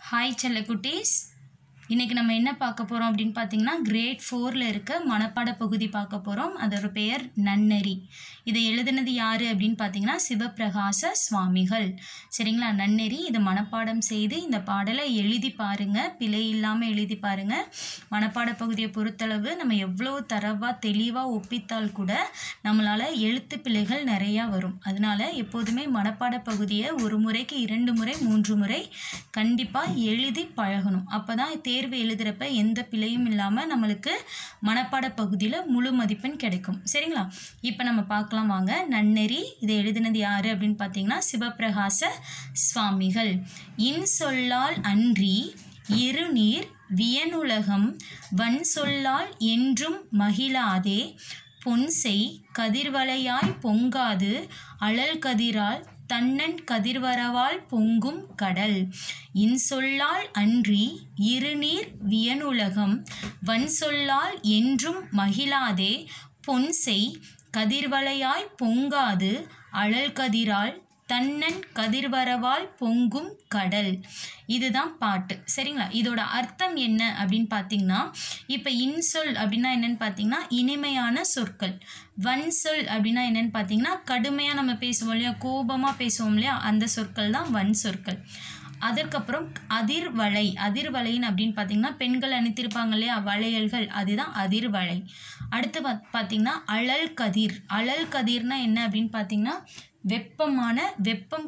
hi செல்லக்குட்டீஸ் இன்றைக்கி நம்ம என்ன பார்க்க போகிறோம் அப்படின்னு பார்த்தீங்கன்னா கிரேட் ஃபோரில் இருக்க மனப்பாட பகுதி பார்க்க போகிறோம் அதோட பெயர் நன்னெறி இதை எழுதுனது யார் அப்படின்னு பார்த்தீங்கன்னா சிவப்பிரகாச சுவாமிகள் சரிங்களா நன்னெறி இதை மனப்பாடம் செய்து இந்த பாடலை எழுதி பாருங்கள் பிழை இல்லாமல் எழுதி பாருங்கள் மனப்பாட பகுதியை பொறுத்தளவு நம்ம எவ்வளோ தரவாக தெளிவாக ஒப்பித்தால் கூட நம்மளால் எழுத்து பிழைகள் நிறையா வரும் அதனால எப்போதுமே மனப்பாட பகுதியை ஒரு முறைக்கு இரண்டு முறை மூன்று முறை கண்டிப்பாக எழுதி பழகணும் அப்போ தான் தேர்வு எழுதுகிறப்ப எந்த பிழையும் இல்லாமல் நம்மளுக்கு மனப்பாட பகுதியில் முழு மதிப்பெண் கிடைக்கும் சரிங்களா இப்போ நம்ம பார்க்கலாம் வாங்க நன்னெறி இதை எழுதினது யார் அப்படின்னு பார்த்தீங்கன்னா சிவப்பிரகாச சுவாமிகள் இன் சொல்லால் அன்றி இருநீர் வியனுலகம் வன் சொல்லால் என்றும் மகிழாதே பொன்செய் கதிர்வளையாய் பொங்காது அழல் கதிரால் தன்னன் கதிர்வரவால் பொங்கும் கடல் இன்சொல்லால் அன்றி இருநீர் வியனுலகம் வன் சொல்லால் என்றும் மகிழாதே பொன்செய் கதிர்வளையாய் பொங்காது அழல் கதிரால் தன்னன் கதிர்வரவால் பொங்கும் கடல் இதுதான் பாட்டு சரிங்களா இதோட அர்த்தம் என்ன அப்படின்னு பார்த்தீங்கன்னா இப்போ இன்சொல் அப்படின்னா என்னன்னு பார்த்தீங்கன்னா இனிமையான சொற்கள் வன் சொல் அப்படின்னா என்னன்னு பார்த்தீங்கன்னா கடுமையாக நம்ம பேசுவோம் இல்லையா கோபமாக பேசுவோம் இல்லையா அந்த சொற்கள் தான் வன் சொற்கள் அதற்கப்புறம் அதிர்வளை அதிர்வளைன்னு அப்படின்னு பார்த்தீங்கன்னா பெண்கள் அணித்திருப்பாங்க இல்லையா வளையல்கள் அதுதான் அதிர்வளை அடுத்து பாத் பார்த்தீங்கன்னா அழல் கதிர் அழல் கதிர்னா என்ன அப்படின்னு பார்த்தீங்கன்னா வெப்பமான வெப்பம்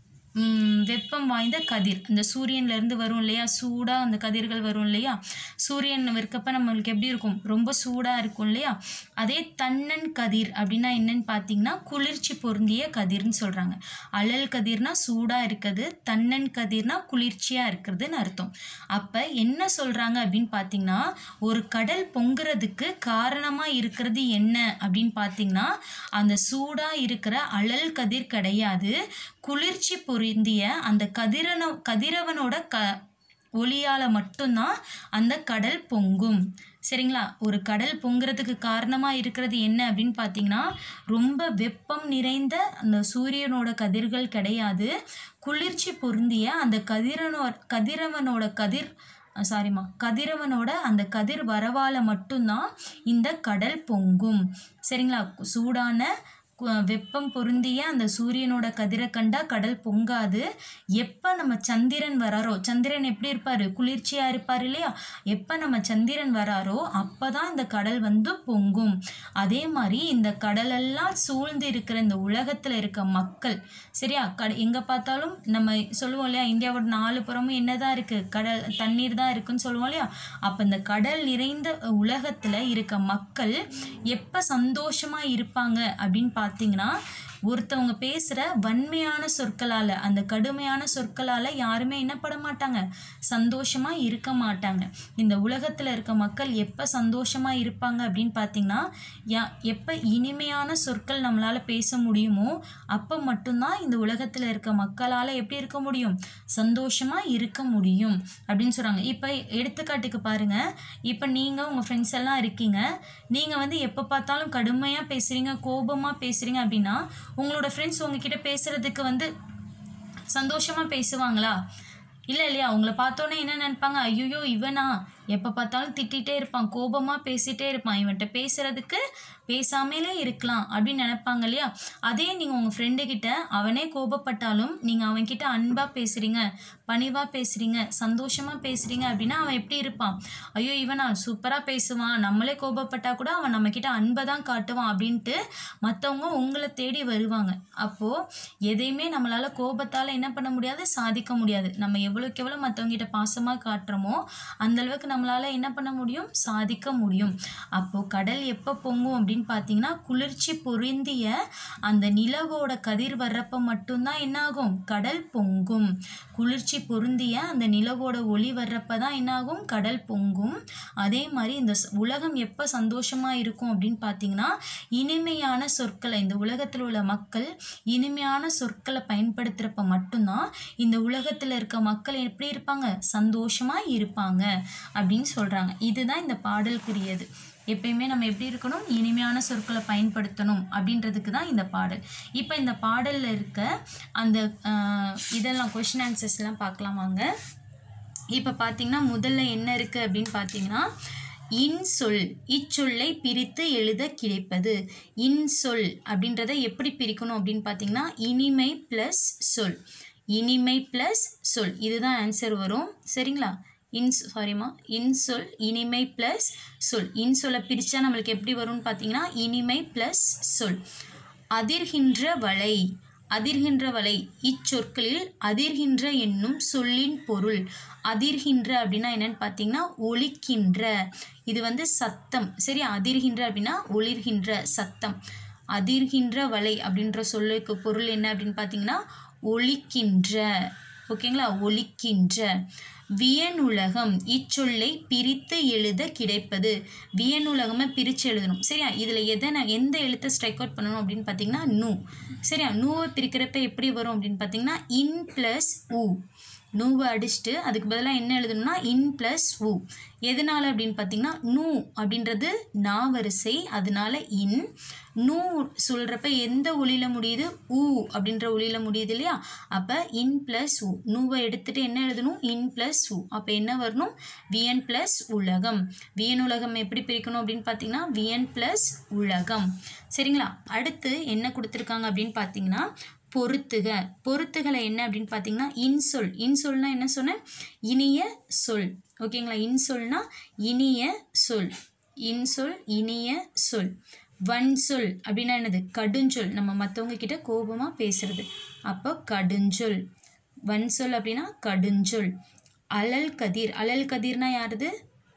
ம், வெப்பம் வாய்ந்த கதிர் இந்த சூரியன்லேருந்து வரும் இல்லையா சூடாக அந்த கதிர்கள் வரும் இல்லையா சூரியன் இருக்கப்ப நம்மளுக்கு எப்படி இருக்கும் ரொம்ப சூடாக இருக்கும் இல்லையா அதே தன்னன் கதிர் அப்படின்னா என்னன்னு பார்த்தீங்கன்னா குளிர்ச்சி பொருந்திய கதிர்னு சொல்கிறாங்க அழல் கதிர்னா சூடாக இருக்குது தன்னன் கதிர்னா குளிர்ச்சியாக இருக்கிறதுன்னு அர்த்தம் அப்போ என்ன சொல்கிறாங்க அப்படின்னு பார்த்தீங்கன்னா ஒரு கடல் பொங்குறதுக்கு காரணமாக இருக்கிறது என்ன அப்படின்னு பார்த்தீங்கன்னா அந்த சூடாக இருக்கிற அழல் கதிர் கிடையாது குளிர்ச்சி பொருந்திய அந்த கதிரனோ கதிரவனோட க ஒளியால் மட்டும்தான் அந்த கடல் பொங்கும் சரிங்களா ஒரு கடல் பொங்குறதுக்கு காரணமாக இருக்கிறது என்ன அப்படின்னு பார்த்தீங்கன்னா ரொம்ப வெப்பம் நிறைந்த அந்த சூரியனோட கதிர்கள் கிடையாது குளிர்ச்சி பொருந்திய அந்த கதிரனோ கதிரவனோட கதிர் சாரிம்மா கதிரவனோட அந்த கதிர் வரவால் மட்டும்தான் இந்த கடல் பொங்கும் சரிங்களா சூடான கு- வெப்பம் பொருந்திய அந்த சூரியனோட கதிரை கண்டா கடல் பொங்காது எப்போ நம்ம சந்திரன் வராரோ சந்திரன் எப்படி இருப்பார் குளிர்ச்சியாக இருப்பார் இல்லையா எப்போ நம்ம சந்திரன் வராரோ அப்போ தான் இந்த கடல் வந்து பொங்கும் அதே மாதிரி இந்த கடலெல்லாம் சூழ்ந்து இருக்கிற இந்த உலகத்தில் இருக்க மக்கள் சரியா கட எங்கே பார்த்தாலும் நம்ம சொல்லுவோம் இல்லையா இந்தியாவோட நாலு புறமும் என்னதான் இருக்குது கடல் தண்ணீர் தான் இருக்குன்னு சொல்லுவோம் இல்லையா அப்போ இந்த கடல் நிறைந்த உலகத்தில் இருக்க மக்கள் எப்போ சந்தோஷமாக இருப்பாங்க அப்படின்னு பார்த்தீங்கன்னா ஒருத்தவங்க பேசுகிற வன்மையான சொற்களால் அந்த கடுமையான சொற்களால் யாருமே என்ன பட மாட்டாங்க சந்தோஷமாக இருக்க மாட்டாங்க இந்த உலகத்தில் இருக்க மக்கள் எப்போ சந்தோஷமாக இருப்பாங்க அப்படின்னு பார்த்தீங்கன்னா யா எப்போ இனிமையான சொற்கள் நம்மளால் பேச முடியுமோ அப்போ மட்டும்தான் இந்த உலகத்தில் இருக்க மக்களால் எப்படி இருக்க முடியும் சந்தோஷமாக இருக்க முடியும் அப்படின்னு சொல்கிறாங்க இப்போ எடுத்துக்காட்டுக்கு பாருங்கள் இப்போ நீங்கள் உங்கள் ஃப்ரெண்ட்ஸ் எல்லாம் இருக்கீங்க நீங்கள் வந்து எப்போ பார்த்தாலும் கடுமையாக பேசுகிறீங்க கோபமாக பேசுகிறீங்க அப்படின்னா உங்களோட ஃப்ரெண்ட்ஸ் உங்ககிட்ட பேசுகிறதுக்கு வந்து சந்தோஷமாக பேசுவாங்களா இல்லை இல்லையா உங்களை பார்த்தோன்னே என்ன நினைப்பாங்க ஐயோ இவனா எப்போ பார்த்தாலும் திட்டிகிட்டே இருப்பான் கோபமாக பேசிகிட்டே இருப்பான் இவன்கிட்ட பேசுகிறதுக்கு பேசாமலே இருக்கலாம் அப்படின்னு நினைப்பாங்க இல்லையா அதே நீங்கள் உங்கள் ஃப்ரெண்டுக்கிட்ட அவனே கோபப்பட்டாலும் நீங்கள் அவன்கிட்ட அன்பாக பேசுகிறீங்க பணிவாக பேசுகிறீங்க சந்தோஷமாக பேசுகிறீங்க அப்படின்னா அவன் எப்படி இருப்பான் ஐயோ இவனா சூப்பராக பேசுவான் நம்மளே கோபப்பட்டா கூட அவன் நம்மக்கிட்ட அன்பை தான் காட்டுவான் அப்படின்ட்டு மற்றவங்க உங்களை தேடி வருவாங்க அப்போது எதையுமே நம்மளால் கோபத்தால் என்ன பண்ண முடியாது சாதிக்க முடியாது நம்ம எவ்வளோக்கு எவ்வளோ மற்றவங்ககிட்ட பாசமாக காட்டுறோமோ அந்த அளவுக்கு நம்மளால் என்ன பண்ண முடியும் சாதிக்க முடியும் அப்போது கடல் எப்போ பொங்கும் அப்படின்னு பார்த்தீங்கன்னா குளிர்ச்சி பொருந்திய அந்த நிலவோட கதிர் வர்றப்ப மட்டும்தான் என்ன ஆகும் கடல் பொங்கும் குளிர்ச்சி பொருந்திய அந்த நிலவோட ஒளி வர்றப்ப தான் என்ன ஆகும் கடல் பொங்கும் அதே மாதிரி இந்த ஸ்- உலகம் எப்போ சந்தோஷமாக இருக்கும் அப்படின்னு பார்த்தீங்கன்னா இனிமையான சொற்களை இந்த உலகத்தில் உள்ள மக்கள் இனிமையான சொற்களை பயன்படுத்துகிறப்ப மட்டும்தான் இந்த உலகத்தில் இருக்க மக்கள் எப்படி இருப்பாங்க சந்தோஷமாக இருப்பாங்க அப்படின்னு சொல்கிறாங்க இதுதான் இந்த பாடலுக்குரியது எப்பயுமே நம்ம எப்படி இருக்கணும் இனிமையான சொற்களை பயன்படுத்தணும் அப்படின்றதுக்கு தான் இந்த பாடல் இப்போ இந்த பாடலில் இருக்க அந்த ஆஹ், இதெல்லாம் கொஷின் ஆன்சர்ஸ்லாம் பார்க்கலாம் வாங்க இப்போ பார்த்தீங்கன்னா முதல்ல என்ன இருக்குது அப்படின்னு பார்த்தீங்கன்னா இன்சொல் இச்சொல்லை பிரித்து எழுத கிடைப்பது இன்சொல் அப்படின்றத எப்படி பிரிக்கணும் அப்படின்னு பார்த்தீங்கன்னா இனிமை ப்ளஸ் சொல் இனிமை ப்ளஸ் சொல் இதுதான் ஆன்சர் வரும் சரிங்களா இன்ஸ் சாரிம்மா இன்சொல் இனிமை ப்ளஸ் சொல் இன்சொல்லை பிரித்தா நம்மளுக்கு எப்படி வரும்னு பார்த்தீங்கன்னா இனிமை ப்ளஸ் சொல் அதிர்கின்ற வலை அதிர்கின்ற வலை இச்சொற்களில் அதிர்கின்ற என்னும் சொல்லின் பொருள் அதிர்கின்ற அப்படின்னா என்னன்னு பார்த்தீங்கன்னா ஒலிக்கின்ற இது வந்து சத்தம் சரி அதிர்கின்ற அப்படின்னா ஒளிர்கின்ற சத்தம் அதிர்கின்ற வலை அப்படின்ற சொல்லுக்கு பொருள் என்ன அப்படின்னு பார்த்தீங்கன்னா ஒலிக்கின்ற ஓகேங்களா ஒலிக்கின்ற வியனுலகம் இச்சொல்லை பிரித்து எழுத கிடைப்பது வியனுலகமை பிரித்து எழுதணும் சரியா இதில் எதை நான் எந்த எழுத்தை ஸ்ட்ரைக் அவுட் பண்ணணும் அப்படின்னு பார்த்தீங்கன்னா நூ சரியா நூவை பிரிக்கிறப்ப எப்படி வரும் அப்படின்னு பார்த்தீங்கன்னா இன் ப்ளஸ் ஊ நூவை அடிச்சுட்டு அதுக்கு பதிலாக என்ன எழுதணும்னா இன் ப்ளஸ் உ எதனால் அப்படின்னு பார்த்தீங்கன்னா நூ அப்படின்றது நா வரிசை அதனால இன் நூ சொல்கிறப்ப எந்த ஒளியில் முடியுது ஊ அப்படின்ற ஒளியில் முடியுது இல்லையா அப்போ இன் ப்ளஸ் உ நூவை எடுத்துகிட்டு என்ன எழுதணும் இன் ப்ளஸ் உ அப்போ என்ன வரணும் விஎன் ப்ளஸ் உலகம் வியன் உலகம் எப்படி பிரிக்கணும் அப்படின்னு பார்த்தீங்கன்னா விஎன் ப்ளஸ் உலகம் சரிங்களா அடுத்து என்ன கொடுத்துருக்காங்க அப்படின்னு பார்த்தீங்கன்னா பொருத்துக பொருத்துகளை என்ன அப்படின்னு பார்த்தீங்கன்னா இன்சொல் இன்சொல்னா என்ன சொன்னேன் இனிய சொல் ஓகேங்களா இன்சொல்னா இனிய சொல் இன்சொல் இனிய சொல் வன் சொல் அப்படின்னா என்னது கடுஞ்சொல் நம்ம மற்றவங்க கிட்ட கோபமாக பேசுறது அப்போ கடுஞ்சொல் வன் சொல் அப்படின்னா கடுஞ்சொல் அலல் கதிர் அலல் கதிர்னா யாருது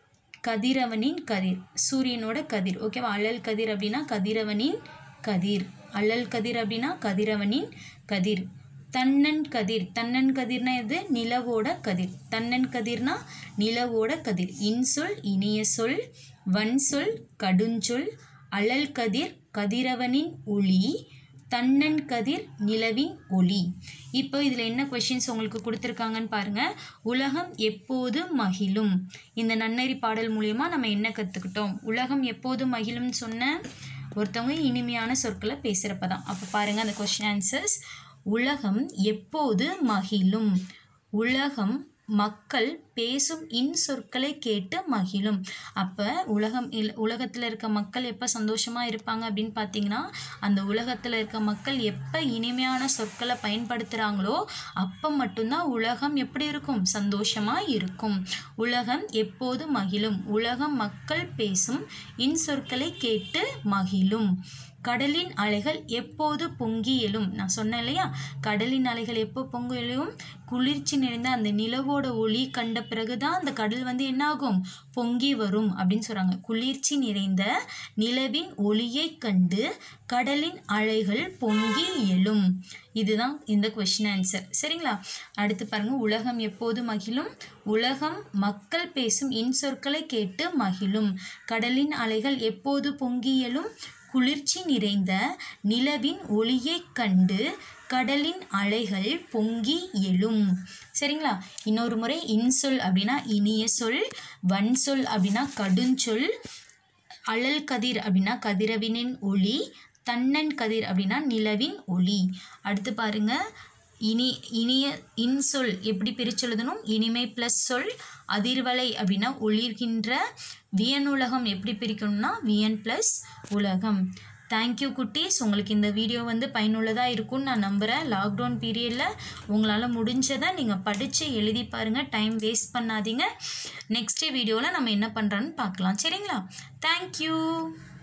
கதிரவனின் கதிர் சூரியனோட கதிர் ஓகேவா அலல் கதிர் அப்படின்னா கதிரவனின் கதிர் அலல் கதிர் அப்படின்னா கதிரவனின் கதிர் தன்னன் கதிர் தன்னன் கதிர்னா எது நிலவோட கதிர் தன்னன் கதிர்னா நிலவோட கதிர் இன்சொல் இனிய சொல் வன் சொல் கடுஞ்சொல் அலல் கதிர் கதிரவனின் ஒளி தன்னன் கதிர் நிலவின் ஒளி இப்போ இதில் என்ன கொஷின்ஸ் உங்களுக்கு கொடுத்துருக்காங்கன்னு பாருங்கள் உலகம் எப்போது மகிழும் இந்த நன்னறி பாடல் மூலயமா நம்ம என்ன கற்றுக்கிட்டோம் உலகம் எப்போது மகிழும்னு சொன்ன ஒருத்தவங்க இனிமையான சொற்களை பேசுகிறப்ப தான் அப்போ பாருங்கள் அந்த கொஷின் ஆன்சர்ஸ் உலகம் எப்போது மகிழும் உலகம் மக்கள் பேசும் இன் சொற்களை கேட்டு மகிழும் அப்போ உலகம் இல் உலகத்தில் இருக்க மக்கள் எப்போ சந்தோஷமாக இருப்பாங்க அப்படின்னு பார்த்தீங்கன்னா அந்த உலகத்தில் இருக்க மக்கள் எப்போ இனிமையான சொற்களை பயன்படுத்துகிறாங்களோ அப்போ மட்டும்தான் உலகம் எப்படி இருக்கும் சந்தோஷமாக இருக்கும் உலகம் எப்போது மகிழும் உலகம் மக்கள் பேசும் இன் சொற்களை கேட்டு மகிழும் கடலின் அலைகள் எப்போது பொங்கி எழும் நான் சொன்னேன் இல்லையா கடலின் அலைகள் எப்போ பொங்கி எழும் குளிர்ச்சி நிறைந்த அந்த நிலவோட ஒளி கண்ட பிறகுதான் அந்த கடல் வந்து என்ன ஆகும் பொங்கி வரும் அப்படின்னு சொல்கிறாங்க குளிர்ச்சி நிறைந்த நிலவின் ஒளியை கண்டு கடலின் அலைகள் பொங்கி எழும் இதுதான் இந்த கொஷின் ஆன்சர் சரிங்களா அடுத்து பாருங்க உலகம் எப்போது மகிழும் உலகம் மக்கள் பேசும் இன்சொற்களை கேட்டு மகிழும் கடலின் அலைகள் எப்போது பொங்கி எழும் குளிர்ச்சி நிறைந்த நிலவின் ஒளியைக் கண்டு கடலின் அலைகள் பொங்கி எழும் சரிங்களா இன்னொரு முறை இன்சொல் அப்படின்னா இனிய சொல் வன் சொல் அப்படின்னா கடுஞ்சொல் அழல் கதிர் அப்படின்னா கதிரவினின் ஒளி தன்னன் கதிர் அப்படின்னா நிலவின் ஒளி அடுத்து பாருங்க இனி இனிய இன்சொல் எப்படி பிரிச்செழுதணும் இனிமை ப்ளஸ் சொல் அதிர்வலை அப்படின்னா ஒளிர்கின்ற வியனுலகம் எப்படி பிரிக்கணும்னா வியன் ப்ளஸ் உலகம் தேங்க்யூ குட்டீஸ் உங்களுக்கு இந்த வீடியோ வந்து பயனுள்ளதாக இருக்கும்னு நான் நம்புகிறேன் லாக்டவுன் பீரியடில் உங்களால் முடிஞ்சதை நீங்கள் படித்து எழுதி பாருங்கள் டைம் வேஸ்ட் பண்ணாதீங்க நெக்ஸ்ட் வீடியோவில் நம்ம என்ன பண்ணுறோன்னு பார்க்கலாம் சரிங்களா தேங்க்யூ